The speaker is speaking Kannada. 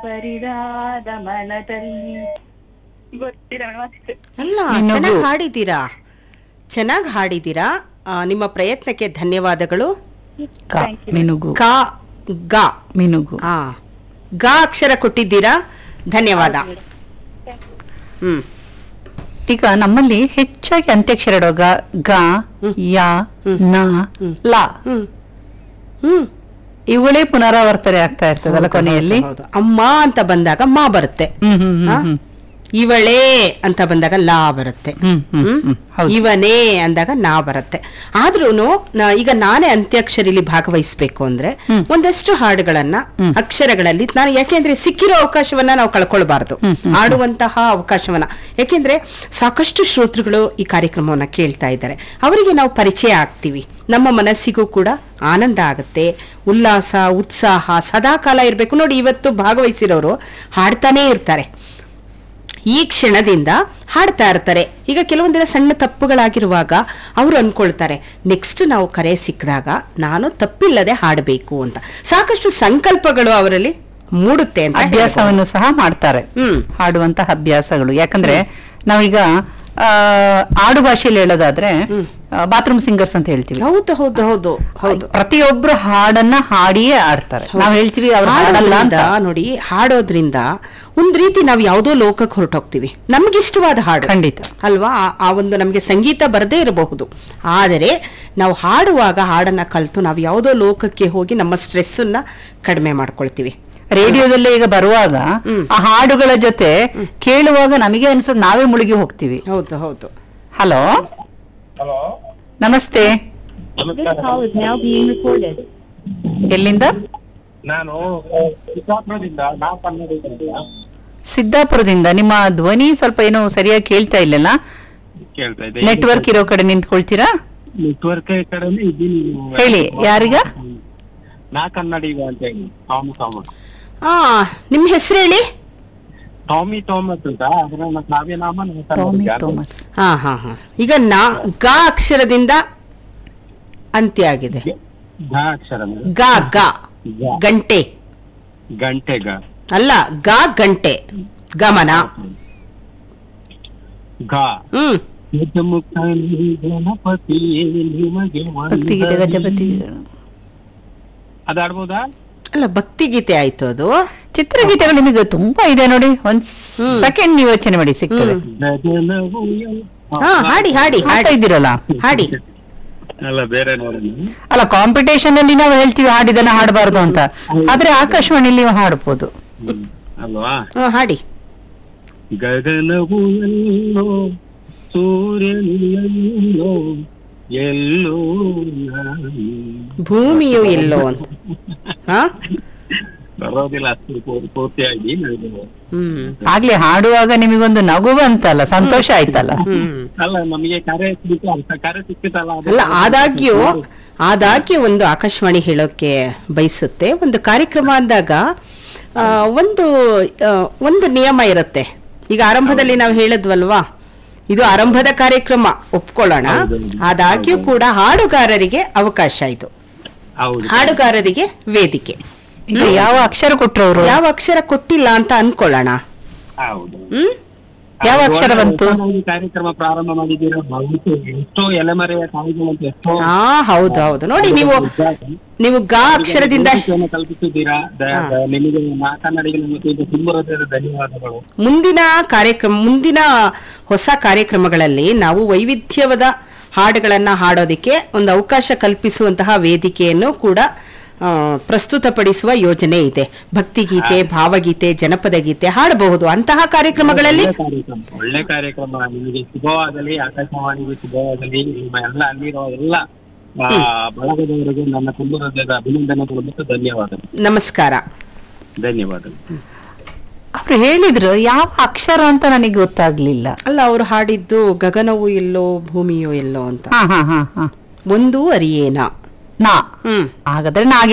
ಬರಿದಾದ ಮನದಲ್ಲಿ ಗೊತ್ತಿಲ್ಲ ಮೇಡಮ್ ಅಷ್ಟೇ ಅಲ್ಲ ಮಿನುಗು. ಚೆನ್ನಾಗಿ ಹಾಡಿದ್ದೀರಾ ಚೆನ್ನಾಗಿ ಹಾಡಿದ್ದೀರಾ ಆ, ನಿಮ್ಮ ಪ್ರಯತ್ನಕ್ಕೆ ಧನ್ಯವಾದಗಳು ಕ ಮಿನುಗು ಕ ಗ ಮಿನುಗು ಆ ಗ ಅಕ್ಷರ ಕೊಟ್ಟಿದ್ದೀರಾ ಧನ್ಯವಾದ ಹ್ಮ್ ಈಗ ನಮ್ಮಲ್ಲಿ ಹೆಚ್ಚಾಗಿ ಅಂತ್ಯಾಕ್ಷರ ಇಡುವಾಗ ಗ ಯ ನ ಲ ಹ್ಮ್ ಹ್ಮ್ ಇವುಗಳೇ ಪುನರಾವರ್ತನೆ ಆಗ್ತಾ ಇರ್ತದಲ್ಲ ಕೊನೆಯಲ್ಲಿ ಹೌದು ಅಮ್ಮ ಅಂತ ಬಂದಾಗ ಮಾ ಬರುತ್ತೆ ಹ್ಮ್ ಹ್ಮ್ ಹ್ಮ್ ಆ? ಹ್ಮ್. ಇವಳೇ ಅಂತ ಬಂದಾಗ ಲಾ ಬರುತ್ತೆ ಹ್ಮ್ ಹ್ಮ್ ಹ್ಮ್? ಹ್ಮ್. ಹೌದು. ಇವನೇ ಅಂದಾಗ ನಾ ಬರುತ್ತೆ ಆದ್ರೂನು ನಾ- ಈಗ ನಾನೇ ಅಂತ್ಯಾಕ್ಷರಿಲಿ ಭಾಗವಹಿಸ್ಬೇಕು ಅಂದ್ರೆ ಒಂದಷ್ಟು ಹಾಡುಗಳನ್ನ ಅಕ್ಷರಗಳಲ್ಲಿ ನಾನು ಯಾಕೆಂದ್ರೆ ಸಿಕ್ಕಿರೋ ಅವಕಾಶವನ್ನ ನಾವು ಕಳ್ಕೊಳ್ಬಾರ್ದು ಆಡುವಂತಹ ಅವಕಾಶವನ್ನ ಯಾಕೆಂದ್ರೆ ಸಾಕಷ್ಟು ಶ್ರೋತೃಗಳು ಈ ಕಾರ್ಯಕ್ರಮವನ್ನ ಕೇಳ್ತಾ ಇದ್ದಾರೆ ಅವರಿಗೆ ನಾವು ಪರಿಚಯ ಆಗ್ತೀವಿ ನಮ್ಮ ಮನಸ್ಸಿಗೂ ಕೂಡ ಆನಂದ ಆಗುತ್ತೆ ಉಲ್ಲಾಸ ಉತ್ಸಾಹ ಸದಾಕಾಲ ಇರಬೇಕು ನೋಡಿ ಇವತ್ತು ಭಾಗವಹಿಸಿರೋರು ಹಾಡ್ತಾನೇ ಇರ್ತಾರೆ ಈ ಕ್ಷಣದಿಂದ ಹಾಡ್ತಾ ಇರ್ತಾರೆ ಈಗ ಕೆಲವೊಂದಿನ ಸಣ್ಣ ತಪ್ಪುಗಳಾಗಿರುವಾಗ ಅವರು ಅನ್ಕೊಳ್ತಾರೆ ನೆಕ್ಸ್ಟ್ ನಾವು ಕರೆ ಸಿಕ್ಕಿದಾಗ ನಾನು ತಪ್ಪಿಲ್ಲದೆ ಹಾಡಬೇಕು ಅಂತ ಸಾಕಷ್ಟು ಸಂಕಲ್ಪಗಳು ಅವರಲ್ಲಿ ಮೂಡುತ್ತೆ ಅಂತ ಹೇಳ್ಬೋದು. ಅಭ್ಯಾಸವನ್ನು ಸಹ ಮಾಡ್ತಾರೆ ಹ್ಮ್ ಹಾಡುವಂತಹ ಅಭ್ಯಾಸಗಳು ಯಾಕಂದ್ರೆ ನಾವೀಗ ಆ, ಆಡು ಭಾಷೆಯಲ್ಲಿ ಹೇಳೋದಾದ್ರೆ ಬಾತ್ರೂಮ್ ಸಿಂಗರ್ಸ್ ಅಂತ ಹೇಳ್ತೀವಿ ಹೌದು ಹೌದು ಹೌದು ಹೌದು ಪ್ರತಿಯೊಬ್ರು ಹಾಡನ್ನ ಹಾಡಿಯೇ ಆಡ್ತಾರೆ ನಾವ್ ಹೇಳ್ತೀವಿ ಅವ್ರು ಹಾಡಲ್ಲ ಅಂತ ಹಾಡೋದ್ರಿಂದ ನೋಡಿ ಹಾಡೋದ್ರಿಂದ ಒಂದ್ ರೀತಿ ನಾವು ಯಾವುದೋ ಲೋಕಕ್ಕೆ ಹೊರಟೋಗ್ತೀವಿ ನಮಗಿಷ್ಟವಾದ ಹಾಡು ಖಂಡಿತ ಅಲ್ವಾ ಆ- ಆ ಒಂದು ನಮಗೆ ಸಂಗೀತ ಬರದೇ ಇರಬಹುದು ಆದರೆ ನಾವು ಹಾಡುವಾಗ ಹಾಡನ್ನ ಕಲಿತು ನಾವು ಯಾವುದೋ ಲೋಕಕ್ಕೆ ಹೋಗಿ ನಮ್ಮ ಸ್ಟ್ರೆಸ್ ಅನ್ನ ಕಡಿಮೆ ಮಾಡ್ಕೊಳ್ತೀವಿ ರೇಡಿಯೋದಲ್ಲೇ ಈಗ ಬರುವಾಗ ಆ ಹಾಡುಗಳ ಜೊತೆ ಕೇಳುವಾಗ ನಮಗೆ ಅನ್ಸೋದು ನಾವೇ ಮುಳುಗಿ ಹೋಗ್ತೀವಿ ಹೌದು ಹೌದು ಹಲೋ ಹಲೋ ನಮಸ್ತೆ ಎಲ್ಲಿಂದ ನಾನು ಚಿತ್ತಾಪುರದಿಂದ ನಾವು ಕನ್ನಡಿಗರಿಂದ ಸಿದ್ದಾಪುರದಿಂದ ನಿಮ್ಮ ಧ್ವನಿ ಸ್ವಲ್ಪ ಏನೋ ಸರಿಯಾಗಿ ಕೇಳ್ತಾ ಇಲ್ಲಲ್ಲ ಕೇಳ್ತಾ ಇದ್ದೆ ನೆಟ್ವರ್ಕ್ ಇರೋ ಕಡೆ ನಿಂತ್ಕೊಳ್ತೀರಾ ನೆಟ್ವರ್ಕ್ ಕಡೆನೇ ಇದ್ದೀನಿ ಹೇಳಿ ಯಾರಿಗ ನಾ ಕನ್ನಡಿಗ ಅಂತ ಹೇಳಿ ಥಾಮಸ್ ಥಾಮಸ್ ಆ ನಿಮ್ ಹೆಸರು ಹೇಳಿ ಟಾಮಿ ಥಾಮಸ್ ಅಂತ ಅದ್ರ ನನ್ನ ಕಾವ್ಯನಾಮ ನಾ ಟಾಮಿ ಕನ್ನಡಿಗ ಅಂತ. ಥೋಮಸ್ ಹಾ ಹಾ ಹಾ ಈಗ ನಾ ಗ ಅಕ್ಷರದಿಂದ ಅಂತ್ಯ ಆಗಿದೆ ಗ ಅಕ್ಷರ ಮೇಲೆ. ಗ ಗ ಗ. ಗಂಟೆ ಗಂಟೆಗ ಅಲ್ಲ ಗ ಗಂಟೆ ಗಮನ ಗ ಹ್ಮ್ ಗಜಮುಖ ಗಣಪತಿ ನಿಮಗೆ ಭಕ್ತಿಗೀತೆ ವಂದನೆ. ಗಜಪತಿ ಅದಾಡ್ಬೋದಾ ಅಲ್ಲ ಭಕ್ತಿಗೀತೆ ಆಯ್ತು ಅದು ಚಿತ್ರಗೀತೆಗಳು ನಿಮಗೆ ತುಂಬಾ ಇದೆ ನೋಡಿ ಒಂದ್ ಸೆಕೆಂಡ್ ನೀವು ಯೋಚನೆ ಮಾಡಿ ಸಿಗ್ತದೆ ಗಗನವು ಎಲ್- ಹಾ ಹಾಡಿ ಹಾಡಿ ಹಾಡ್ತಾ ಹಾಡಿ ಇದ್ದೀರಲ್ಲ ಹಾಡಿ ಅಲ್ಲ ಬೇರೆ ನೋಡಿ ಅಲ್ಲ ಕಾಂಪಿಟೇಷನ್ ಅಲ್ಲಿ ನಾವು ಹೇಳ್ತೀವಿ ಹಾಡಿದನ್ನ ಹಾಡಬಾರ್ದು ಅಂತ ಆದ್ರೆ ಆಕಾಶವಾಣಿಲಿ ನೀವು ಹಾಡ್ಬೋದು ಹ್ಮ್. ಅಲ್ವಾ ಹಾ, ಹಾಡಿ ಗಗನವು ಎಲ್ಲೋ ಸೂರ್ಯನಿಲ್ಲೋ ಎಲ್ಲೋ ನಾನು. ಭೂಮಿಯು ಎಲ್ಲೋ ಅಂತ ಹಾ ಬರೋದಿಲ್ಲ ಅಷ್ಟು ಪೂರ್- ಪೂರ್ತಿಯಾಗಿ ನನಗೆ. ಹ್ಮ್ ಆಗ್ಲೇ ಹಾಡುವಾಗ ನಿಮಗೊಂದು ನಗು ಬಂತಲ್ಲ ಸಂತೋಷ ಆಯ್ತಲ್ಲ ಹ್ಮ್ ಅಲ್ಲ ನಮಗೆ ಕರೆ ಸಿಕ್ಕಿತು ಅಂತ ಕರೆ ಸಿಕ್ಕಿತಲ್ಲ ಅದು- ಅಲ್ಲ ಆದಾಗ್ಯೂ ಆದಾಗ್ಯೂ ಒಂದು ಆಕಾಶವಾಣಿ ಹೇಳೋಕೆ ಬಯಸುತ್ತೆ ಒಂದು ಕಾರ್ಯಕ್ರಮ ಅಂದಾಗ ಆ, ಒಂದು ಆ, ಒಂದು ನಿಯಮ ಇರುತ್ತೆ ಈಗ ಆರಂಭದಲ್ಲಿ ನಾವು ಹೇಳಿದ್ವಲ್ವಾ ಇದು ಆರಂಭದ ಕಾರ್ಯಕ್ರಮ ಒಪ್ಕೊಳ್ಳೋಣ ಆದಾಗ್ಯೂ ಕೂಡ ಹಾಡುಗಾರರಿಗೆ ಅವಕಾಶ ಇದು ಹೌದು ಹಾಡುಗಾರರಿಗೆ ವೇದಿಕೆ ಈಗ ಯಾವ ಅಕ್ಷರ ಕೊಟ್ರು ಅವರು ಯಾವ ಅಕ್ಷರ ಕೊಟ್ಟಿಲ್ಲ ಅಂತ ಅನ್ಕೊಳ್ಳೋಣ ಹೌದು ಹ್ಮ್ ಯಾವ ಅಕ್ಷರ ಬಂತು? ಹೊಸದಾಗಿ ಕಾರ್ಯಕ್ರಮ ಪ್ರಾರಂಭ ಮಾಡಿದ್ದೀರಾ ಬಹುಶಃ ಎಷ್ಟೋ ಎಲೆಮರೆಯ ಕಾಯಿಗಳಂತ ಎಷ್ಟೋ ಹಾ ಹೌದು ಹೌದು ನೋಡಿ ನೀವು ನೀವು ಗ ಅಕ್ಷರದಿಂದ ಅವಕಾಶವನ್ನು ಕಲ್ಪಿಸಿದ್ದೀರಾ ದ- ದ- ನಿಮಗೆ ನಾ ಕನ್ನಡಿಗರ ವತಿಯಿಂದ ತುಂಬ ಹೃದಯದ ಧನ್ಯವಾದಗಳು ಮುಂದಿನ ಕಾರ್ಯಕ್ರಮ ಮುಂದಿನ ಹೊಸ ಕಾರ್ಯಕ್ರಮಗಳಲ್ಲಿ ನಾವು ವೈವಿಧ್ಯವಾದ ಹಾಡುಗಳನ್ನ ಹಾಡೋದಕ್ಕೆ ಒಂದು ಅವಕಾಶ ಕಲ್ಪಿಸುವಂತಹ ವೇದಿಕೆಯನ್ನು ಕೂಡ ಆ, ಪ್ರಸ್ತುತಪಡಿಸುವ ಯೋಜನೆ ಇದೆ ಭಕ್ತಿಗೀತೆ ಭಾವಗೀತೆ ಜನಪದ ಗೀತೆ ಹಾಡಬಹುದು ಅಂತಹ ಕಾರ್ಯಕ್ರಮಗಳಲ್ಲಿ ಒಳ್ಳೆ ಕಾರ್ಯಕ್ರಮ ಒಳ್ಳೆ ಕಾರ್ಯಕ್ರಮ ನಿಮಗೆ ಶುಭವಾಗಲಿ ಆಕಾಶವಾಣಿಗೆ ಶುಭವಾಗಲಿ ನಿಮ್ಮ ಎಲ್ಲ ಅಲ್ಲಿರೋ ಎಲ್ಲ ಆ, ಬಳಗದವರಿಗೆ ನನ್ನ ತುಂಬ ಹೃದಯದ ಅಭಿನಂದನೆಗಳು ಮತ್ತು ಧನ್ಯವಾದಗಳು ನಮಸ್ಕಾರ ಧನ್ಯವಾದಗಳು ಅವ್ರು ಹೇಳಿದ್ರು ಯಾವ ಅಕ್ಷರ ಅಂತ ನನಗೆ ಗೊತ್ತಾಗ್ಲಿಲ್ಲ ಅಲ್ಲ ಅವರು ಹಾಡಿದ್ದು ಗಗನವು ಎಲ್ಲೋ ಭೂಮಿಯೋ ಎಲ್ಲೋ ಅಂತ ಹಾ ಹಾ ಹಾ ಹಾ ಒಂದು ಅರಿಯೇನ ನಾ ಹ್ಮ್ ಹಾಗಾದ್ರೆ ನಾಗೆ